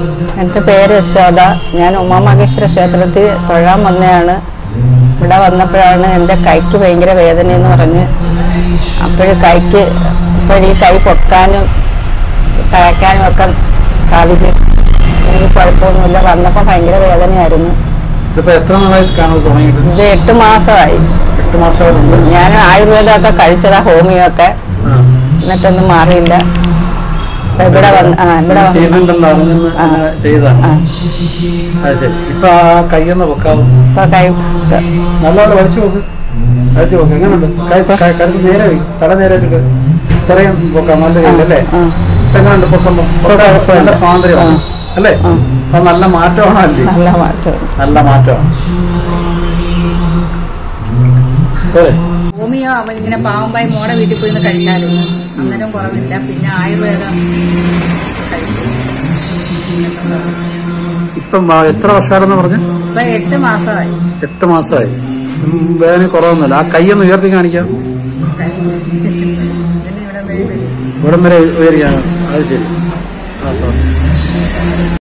എൻ്റെ പേര് യശോദ ഞാൻ ഉമാമഹേശ്വര ക്ഷേത്രത്തിൽ തൊഴാൻ വന്നതാണ് ഇവിടെ വന്നപ്പോഴാണ് എൻ്റെ കൈക്ക് ഭയങ്കര വേദനയെന്ന് പറഞ്ഞ് അപ്പോഴ് കൈക്ക് ഇപ്പോൾ ഈ കൈ പൊക്കാനും തയ്ക്കാനും ഒക്കെ സാധിക്കും എനിക്ക് കുഴപ്പമൊന്നുമില്ല വന്നപ്പോൾ ഭയങ്കര വേദനയായിരുന്നു ഇതിപ്പോ എത്ര നാളായി കാണാൻ തുടങ്ങിയിട്ട് ഇത് എട്ട് മാസമായി എട്ട് മാസമായിട്ടുണ്ട് ഞാൻ ആയുർവേദമൊക്കെ കഴിച്ചതാ ഹോമിയോ ഒക്കെ എന്നിട്ടൊന്നും മാറിയില്ല ഇപ്പൊ ഇവിടെ വന്ന് ആ ഇവിടെ വന്ന് ട്രീറ്റ്മെന്റ് ഉണ്ടാവുന്ന ആ. ചെയ്താണ് ആ അത് ശരി ഇപ്പൊ ആ കൈയൊന്ന് വെക്കാവും ഇപ്പൊ കൈ നല്ലപോലെ വലിച്ചു നോക്ക് വലിച്ചു നോക്ക് എങ്ങനെയുണ്ട് കൈ കൈ- കരുത്ത് നേരെ വയ്ക്കും തല നേരെ വെച്ചിട്ട് ഇത്രയും പൊക്കാം നല്ല രീതിയിലല്ലേ ആ. ഇപ്പൊ എങ്ങനെയുണ്ട് പൊക്കുമ്പോ പൊക്കാൻ കുഴപ്പമില്ല. നല്ല സ്വാതന്ത്ര്യമാണ് അല്ലേ ആ. അപ്പൊ നല്ല മാറ്റമാണ് അല്ലേ നല്ല മാറ്റം നല്ല മാറ്റമാണ് പോരെ? ഹോമിയോ അവൻ ഇങ്ങനെ പാവമ്പായി മോടെ വീട്ടിൽ പോയി നിന്ന് കഴിച്ചായിരുന്നു അന്നേരം കുറവില്ല പിന്നെ ആയുർവേദം കഴിച്ചു ഇപ്പം ആ, എത്ര വർഷമാണെന്ന് പറഞ്ഞു ഇപ്പൊ എട്ട് മാസമായി എട്ട് മാസമായി ഉം, വേദന കുറവൊന്നുമില്ല ആ കൈയൊന്ന് ഉയർത്തി കാണിക്കാം കഴിച്ചു പിന്നെ ഇവിടെ വരെ വരും ഇവിടം വരെ ഉയർത്തിയാണ് അത് ശരി ആ, ആ.